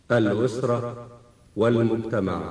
الأسرة والمجتمع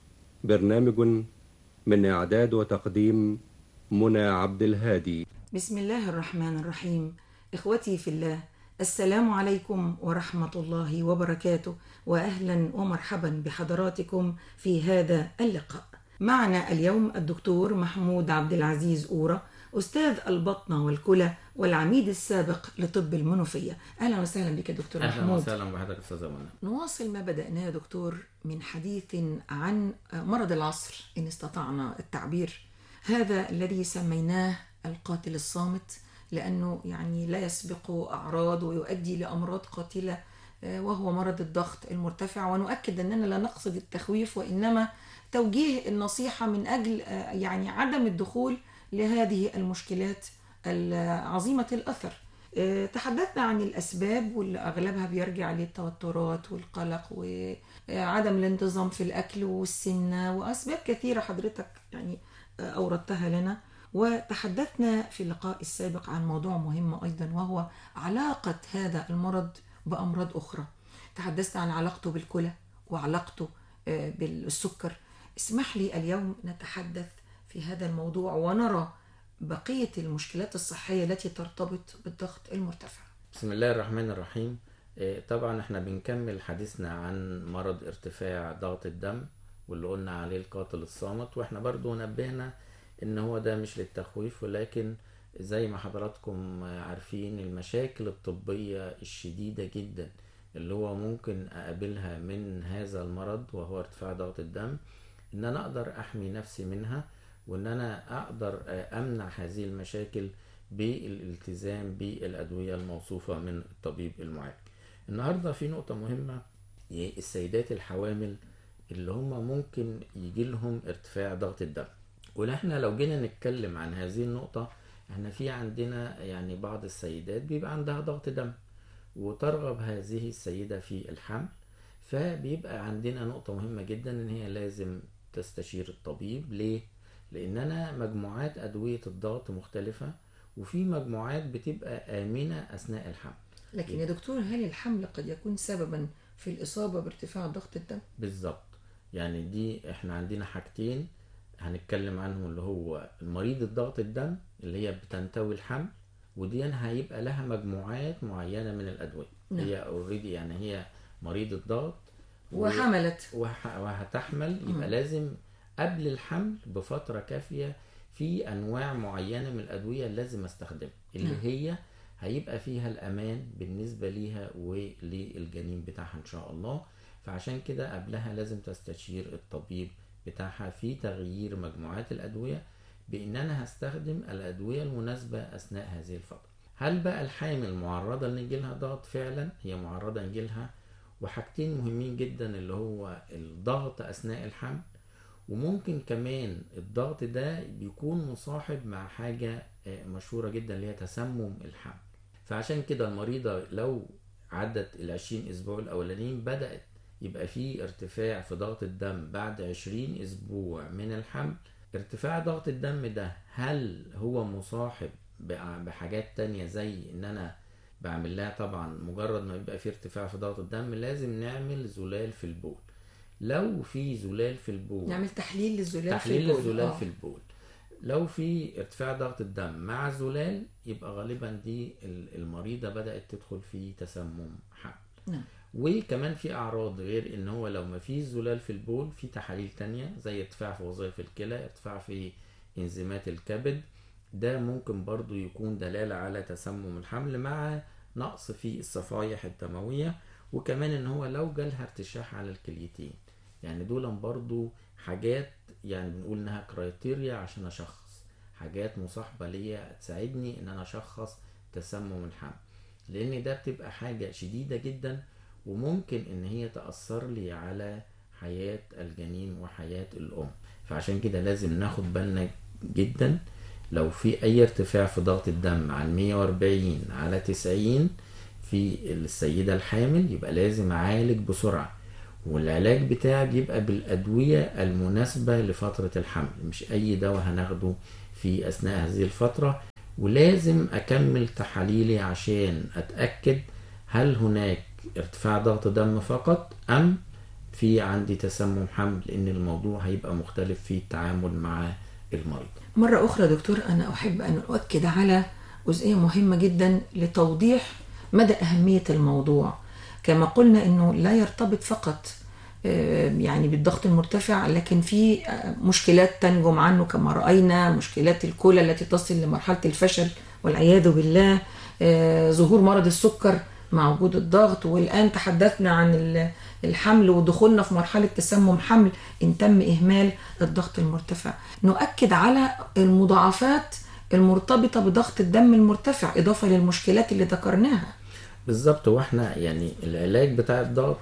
برنامج من إعداد وتقديم منى عبد الهادي بسم الله الرحمن الرحيم إخوتي في الله السلام عليكم ورحمة الله وبركاته وأهلا ومرحبا بحضراتكم في هذا اللقاء معنا اليوم الدكتور محمود عبد العزيز أورا أستاذ البطنة والكلى والعميد السابق لطب المنوفية أهلا وسهلا بك دكتور اهلا محمود وسهلا بحضرتك استاذه منى نواصل ما بدأناه يا دكتور من حديث عن مرض العصر إن استطعنا التعبير هذا الذي سميناه القاتل الصامت لأنه يعني لا يسبق أعراض ويؤدي لأمراض قاتلة آه، وهو مرض الضغط المرتفع ونؤكد أننا لا نقصد التخويف وإنما توجيه النصيحة من أجل آه، يعني عدم الدخول لهذه المشكلات العظيمة الأثر آه، تحدثنا عن الأسباب واللي أغلبها بيرجع للتوترات والقلق وعدم الانتظام في الأكل والسمنة وأسباب كثيرة حضرتك يعني آه، أوردتها لنا وتحدثنا في اللقاء السابق عن موضوع مهم أيضا وهو علاقة هذا المرض بأمراض أخرى تحدثت عن علاقته بالكلى وعلاقته آه، بالسكر اسمح لي اليوم نتحدث في هذا الموضوع ونرى بقية المشكلات الصحية التي ترتبط بالضغط المرتفع بسم الله الرحمن الرحيم آه، طبعا احنا بنكمل حديثنا عن مرض ارتفاع ضغط الدم واللي قلنا عليه القاتل الصامت واحنا برضو نبهنا ان هو ده مش للتخويف ولكن زي ما حضراتكم عارفين المشاكل الطبية الشديدة جدا اللي هو ممكن اقابلها من هذا المرض وهو ارتفاع ضغط الدم ان انا اقدر احمي نفسي منها وان انا اقدر امنع هذه المشاكل بالالتزام بالادوية الموصوفة من الطبيب المعالج النهاردة في نقطة مهمة السيدات الحوامل اللي هم ممكن يجي لهم ارتفاع ضغط الدم ونحن لو جينا نتكلم عن هذه النقطة احنا في عندنا يعني بعض السيدات بيبقى عندها ضغط دم وترغب هذه السيدة في الحمل فبيبقى عندنا نقطة مهمة جدا ان هي لازم تستشير الطبيب ليه؟ لان انا مجموعات ادوية الضغط مختلفة وفي مجموعات بتبقى آمنة أثناء الحمل لكن يا دكتور هل الحمل قد يكون سببا في الإصابة بارتفاع ضغط الدم؟ بالظبط يعني دي احنا عندنا حاجتين هنتكلم عنهم اللي هو مريض الضغط الدم اللي هي بتنتوي الحمل ودي هيبقى لها مجموعات معينة من الأدوية نعم. هي اوريدي يعني هي مريض الضغط و- وحملت وح- وهتحمل يبقى مم. لازم قبل الحمل بفترة كافية في أنواع معينة من الأدوية لازم استخدمها اللي نعم. هي هيبقى فيها الأمان بالنسبة ليها وللجنين بتاعها إن شاء الله فعشان كده قبلها لازم تستشير الطبيب بتاعها في تغيير مجموعات الأدوية بإن أنا هستخدم الأدوية المناسبة أثناء هذه الفترة هل بقى الحامل معرضة إن يجيلها ضغط فعلا هي معرضة إن يجيلها وحاجتين مهمين جدا اللي هو الضغط أثناء الحمل وممكن كمان الضغط ده بيكون مصاحب مع حاجة آه، مشهورة جدا اللي هي تسمم الحمل فعشان كده المريضة لو عدت العشرين أسبوع الأولانيين بدأت يبقى فيه ارتفاع في ضغط الدم بعد عشرين أسبوع من الحمل ارتفاع ضغط الدم ده هل هو مصاحب بع- بحاجات تانية زي ان انا بعمل لها طبعا مجرد ما بيبقى فيه ارتفاع في ضغط الدم لازم نعمل زلال في البول لو في زلال في البول نعمل تحليل للزلال تحليل في البول. الزلال آه. في البول لو في ارتفاع ضغط الدم مع زلال يبقى غالبا دي ال- المريضة بدأت تدخل في تسمم حمل نعم. وكمان في أعراض غير إن هو لو ما فيش زلال في البول في تحاليل تانية زي ارتفاع في وظائف الكلى ارتفاع في إنزيمات الكبد ده ممكن برضو يكون دلالة على تسمم الحمل مع نقص في الصفائح الدموية وكمان إن هو لو جالها ارتشاح على الكليتين يعني دول برضو حاجات يعني بنقول انها كرايتيريا عشان اشخص حاجات مصاحبة ليا تساعدني ان انا اشخص تسمم الحمل لان ده بتبقى حاجة شديدة جدا وممكن ان هي تأثر لي على حياة الجنين وحياة الام فعشان كده لازم ناخد بالنا جدا لو في اي ارتفاع في ضغط الدم عن 140 على 90 في السيدة الحامل يبقى لازم اعالج بسرعة والعلاج بتاعي بيبقى بالأدوية المناسبة لفترة الحمل مش أي دواء هناخده في أثناء هذه الفترة ولازم أكمل تحاليلي عشان أتأكد هل هناك ارتفاع ضغط دم فقط ام في عندي تسمم حمل لان الموضوع هيبقى مختلف في التعامل مع المريض مرة أخرى دكتور أنا أحب أن أؤكد على جزئية مهمة جدا لتوضيح مدى أهمية الموضوع كما قلنا أنه لا يرتبط فقط آه، يعني بالضغط المرتفع لكن في آه، مشكلات تنجم عنه كما رأينا مشكلات الكلى التي تصل لمرحلة الفشل والعياذ بالله آه، ظهور مرض السكر مع وجود الضغط والآن تحدثنا عن ال- الحمل ودخولنا في مرحلة تسمم حمل إن تم إهمال الضغط المرتفع نؤكد على المضاعفات المرتبطة بضغط الدم المرتفع إضافة للمشكلات اللي ذكرناها بالظبط واحنا يعني العلاج بتاع الضغط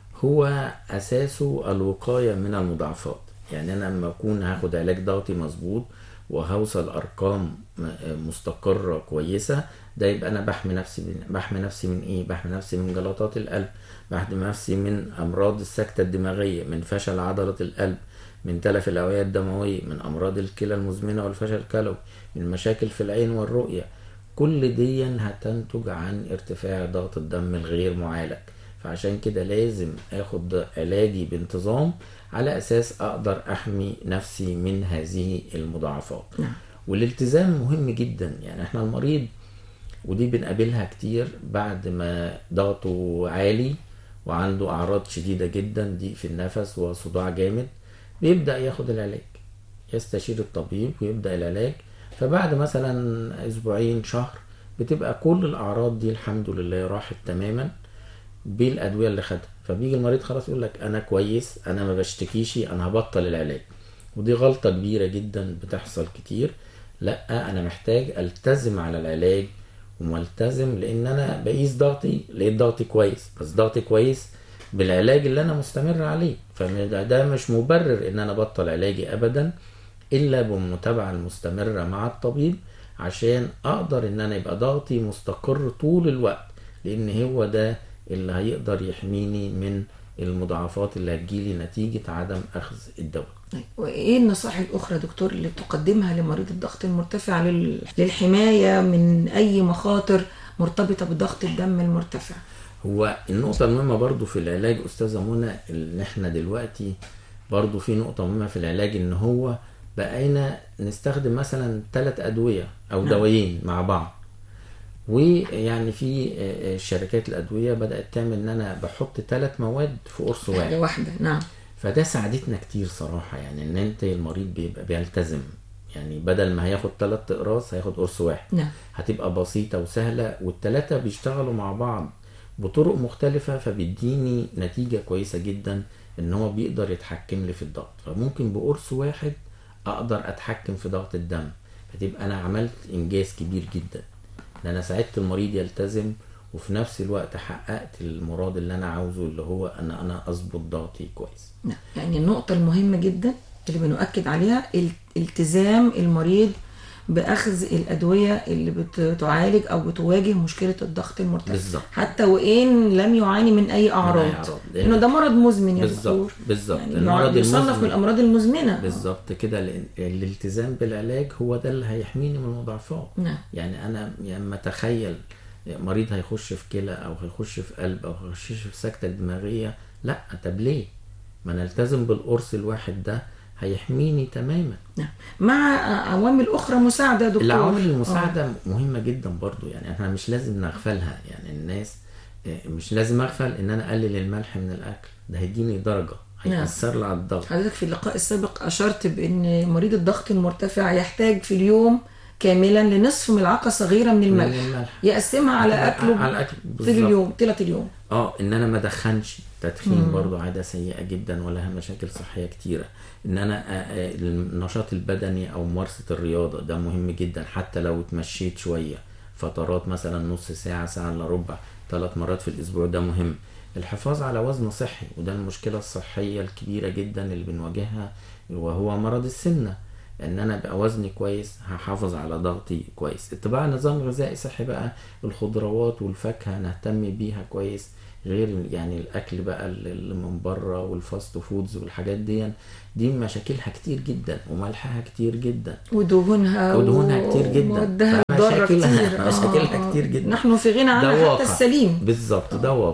هو اساسه الوقايه من المضاعفات يعني انا لما اكون هاخد علاج ضغطي مظبوط وهوصل ارقام م- مستقره كويسه ده يبقى انا بحمي نفسي من بحمي نفسي من ايه بحمي نفسي من جلطات القلب بحمي نفسي من امراض السكته الدماغيه من فشل عضله القلب من تلف الاوعيه الدمويه من امراض الكلى المزمنه والفشل الكلوي من مشاكل في العين والرؤيه كل دي هتنتج عن ارتفاع ضغط الدم الغير معالج فعشان كده لازم اخد علاجي بانتظام على اساس اقدر احمي نفسي من هذه المضاعفات نعم. والالتزام مهم جدا يعني احنا المريض ودي بنقابلها كتير بعد ما ضغطه عالي وعنده اعراض شديده جدا ضيق في النفس وصداع جامد بيبدا ياخد العلاج يستشير الطبيب ويبدا العلاج فبعد مثلا اسبوعين شهر بتبقى كل الاعراض دي الحمد لله راحت تماما بالادويه اللي خدها فبيجي المريض خلاص يقول لك انا كويس انا ما بشتكيش انا هبطل العلاج ودي غلطه كبيره جدا بتحصل كتير لا انا محتاج التزم على العلاج وملتزم لان انا بقيس ضغطي لقيت ضغطي كويس بس ضغطي كويس بالعلاج اللي انا مستمر عليه فده ده مش مبرر ان انا ابطل علاجي ابدا الا بالمتابعه المستمره مع الطبيب عشان اقدر ان انا يبقى ضغطي مستقر طول الوقت لان هو ده اللي هيقدر يحميني من المضاعفات اللي هتجيلي نتيجه عدم اخذ الدواء طيب، وإيه النصائح الأخرى يا دكتور اللي تقدمها لمريض الضغط المرتفع لل- للحماية من أي مخاطر مرتبطة بضغط الدم المرتفع هو النقطة المهمة برضو في العلاج أستاذة منى إن إحنا دلوقتي برضو في نقطة مهمة في العلاج إن هو بقينا نستخدم مثلا ثلاث أدوية أو نعم. دوايين مع بعض ويعني في آه، آه، شركات الأدوية بدأت تعمل إن أنا بحط ثلاث مواد في قرص واحد حاجة واحدة نعم فده ساعدتنا كتير صراحة يعني إن أنت المريض بيبقى بيلتزم يعني بدل ما هياخد ثلاث أقراص هياخد قرص واحد نعم هتبقى بسيطة وسهلة والتلاتة بيشتغلوا مع بعض بطرق مختلفة فبيديني نتيجة كويسة جدا ان هو بيقدر يتحكم لي في الضغط فممكن بقرص واحد اقدر اتحكم في ضغط الدم فتبقى انا عملت انجاز كبير جدا ان انا ساعدت المريض يلتزم وفي نفس الوقت حققت المراد اللي انا عاوزه اللي هو ان انا اظبط ضغطي كويس نعم يعني النقطة المهمة جدا اللي بنؤكد عليها ال- التزام المريض بأخذ الأدوية اللي بتعالج أو بتواجه مشكلة الضغط المرتفع بالظبط. حتى وإن لم يعاني من أي أعراض أعراض. لأنه ده مرض مزمن يا بالظبط دكتور بالظبط يعني المرض يصنف المزمن. من الأمراض المزمنة بالظبط كده لأن الالتزام بالعلاج هو ده اللي هيحميني من المضاعفات نعم يعني انا لما اتخيل مريض هيخش في كلى او هيخش في قلب او هيخش في سكته دماغيه لا طب ليه ما نلتزم بالقرص الواحد ده هيحميني تماما نعم مع عوامل أخرى مساعدة يا دكتور العوامل آه. المساعده مهمه جدا برضو يعني احنا مش لازم نغفلها يعني الناس آه، مش لازم اغفل ان انا اقلل الملح من الاكل ده هيديني درجه نعم. هيأثر لي على الضغط حضرتك في اللقاء السابق أشرت بأن مريض الضغط المرتفع يحتاج في اليوم كاملا لنصف ملعقة صغيرة من الملح من الملح. يقسمها على أكله على الأكل طول بالظبط. اليوم طيلة اليوم اه ان انا ما ادخنش تدخين برضو عاده سيئه جدا ولها مشاكل صحيه كتيره ان انا آه، آه، النشاط البدني او ممارسه الرياضه ده مهم جدا حتى لو اتمشيت شويه فترات مثلا نص ساعه ساعه الا ربع ثلاث مرات في الاسبوع ده مهم الحفاظ على وزن صحي وده المشكله الصحيه الكبيره جدا اللي بنواجهها وهو مرض السمنه ان انا ابقى وزني كويس هحافظ على ضغطي كويس اتباع نظام غذائي صحي بقى الخضروات والفاكهه نهتم بيها كويس غير يعني الاكل بقى اللي من بره والفاست فودز والحاجات دي دي مشاكلها كتير جدا وملحها كتير جدا ودهونها ودهونها كتير جدا. وموادها الضارة فمشاكلها- كتير مشاكلها كتير جدا. نحن في غنى ده عنها حتى واقع السليم بالظبط ده واقع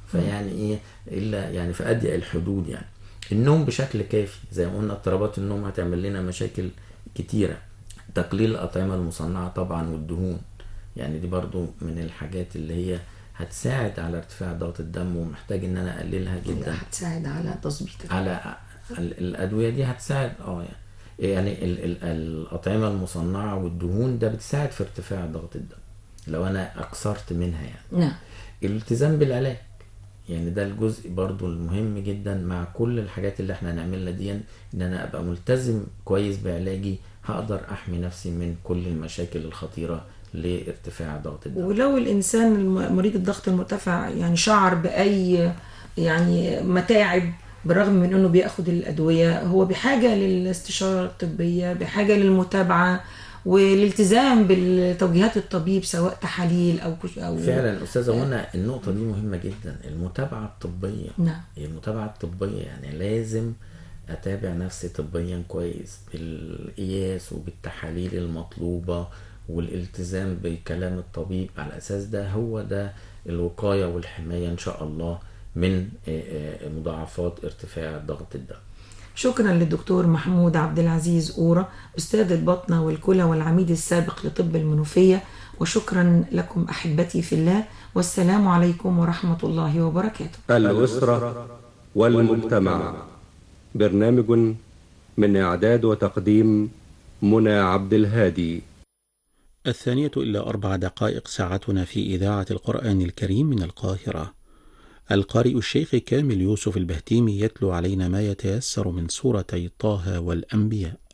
فيعني ايه الا يعني في اضيق الحدود يعني النوم بشكل كافي زي ما قلنا اضطرابات النوم هتعمل لنا مشاكل كتيره تقليل الاطعمه المصنعه طبعا والدهون يعني دي برضو من الحاجات اللي هي هتساعد على ارتفاع ضغط الدم ومحتاج ان انا اقللها جدا هتساعد على تظبيط على ال- الادويه دي هتساعد اه يعني يعني ال- ال- الاطعمه المصنعه والدهون ده بتساعد في ارتفاع ضغط الدم لو انا اكثرت منها يعني نعم الالتزام بالعلاج يعني ده الجزء برضو المهم جدا مع كل الحاجات اللي احنا هنعملها دي ان انا ابقى ملتزم كويس بعلاجي هقدر احمي نفسي من كل المشاكل الخطيره لارتفاع ضغط الدم ولو الانسان الم- مريض الضغط المرتفع يعني شعر باي يعني متاعب بالرغم من انه بياخد الادويه هو بحاجه للاستشاره الطبيه بحاجه للمتابعه والالتزام بالتوجيهات الطبيب سواء تحاليل او كش او فعلا استاذه منى النقطه دي مهمه جدا المتابعه الطبيه نعم المتابعة الطبية يعني لازم أتابع نفسي طبيا كويس بالقياس وبالتحاليل المطلوبة والالتزام بكلام الطبيب على أساس ده هو ده الوقاية والحماية إن شاء الله من آه، آه، مضاعفات ارتفاع ضغط الدم شكرا للدكتور محمود عبد العزيز أورا أستاذ البطنة والكلى والعميد السابق لطب المنوفية وشكرا لكم أحبتي في الله والسلام عليكم ورحمة الله وبركاته الأسرة والمجتمع برنامج من إعداد وتقديم منى عبد الهادي الثانية إلا أربع دقائق ساعتنا في إذاعة القرآن الكريم من القاهرة القارئ الشيخ كامل يوسف البهتيمي يتلو علينا ما يتيسر من سورتي طه والأنبياء